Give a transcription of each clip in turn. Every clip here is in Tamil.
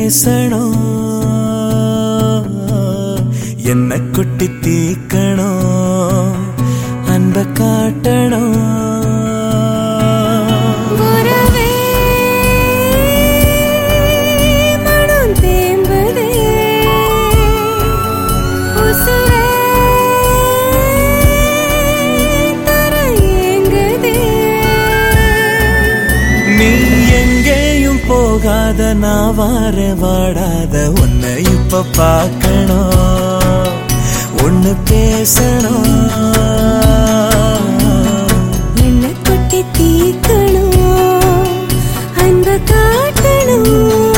பேசணும் என்ன கொட்டி தீக்கணும் அன்ப காட்டணும் உறவே மனம் தேம்புதே உசுரே தர ஏங்குதே நீ எங்கேயும் போகாத நான் வார வாடாத உன்னை இப்ப பார்க்கணும் ஒன்னு பேசணும் என்ன கொட்டி தீக்கணும் அன்ப காட்டணும்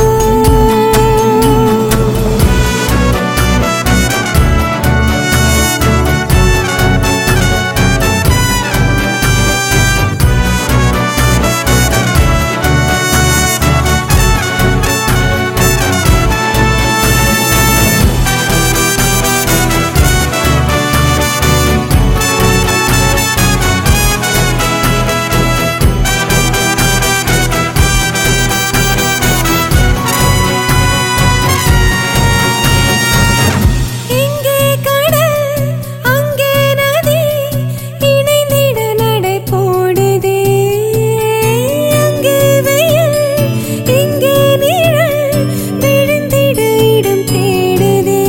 இங்கே கடல் அங்கே நதி இணைந்திட நடை போடுதே அங்கே வெயில் இங்கே நிழல் விழுந்திட இடம் தேடுதே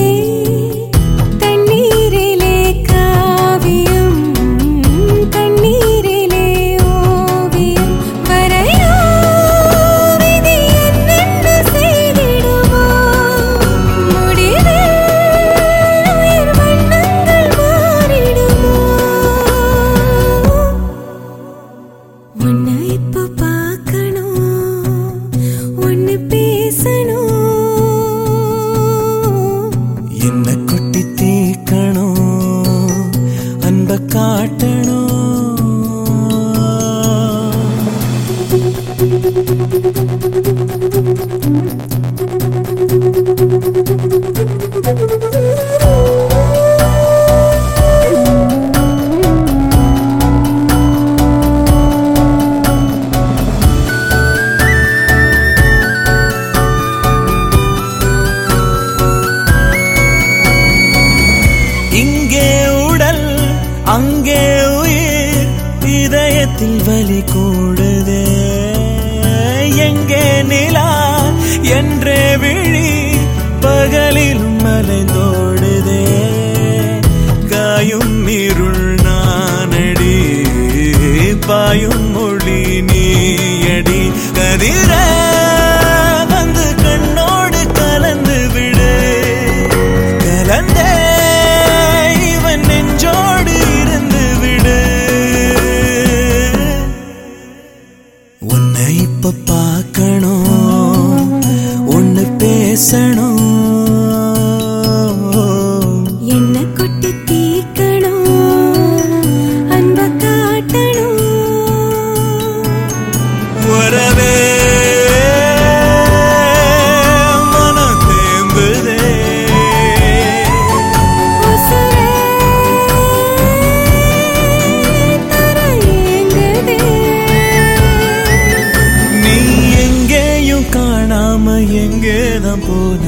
தண்ணீரிலே காவியம் கண்ணீரிலே ஓவியம் வரையோ விதி என்னென்ன செய்திடுமோ முடிவில் உயிர் வண்ணங்கள் மாறிடுமோ உன்னை இப்ப பார்க்கணும் ஒன்னு பேசணும் என்ன கொட்டி தீக்கணும் அன்ப காட்டணும் இங்கே உடல் அங்கே உயிர் இதயத்தில் வலி கூடுதே எங்கே நிலா என்றே விழி பகலிலும் மலைந்தோடுதே காயும் இருள் நானடி பாயும் மொழி நீயடி கதிர வந்து கண்ணோடு கலந்து விடு கலந்தே இவன் நெஞ்சோடு இருந்து விடு உன்னை இப்ப பார்க்கணும் ஒன்னு பேசணும் என்ன கொட்டி தீக்கணும் அன்ப காட்டணும் உறவே மனம் தேம்புதே உசுரே தர ஏங்குதே நீ எங்கேயும் காணாம எங்கேதான் போன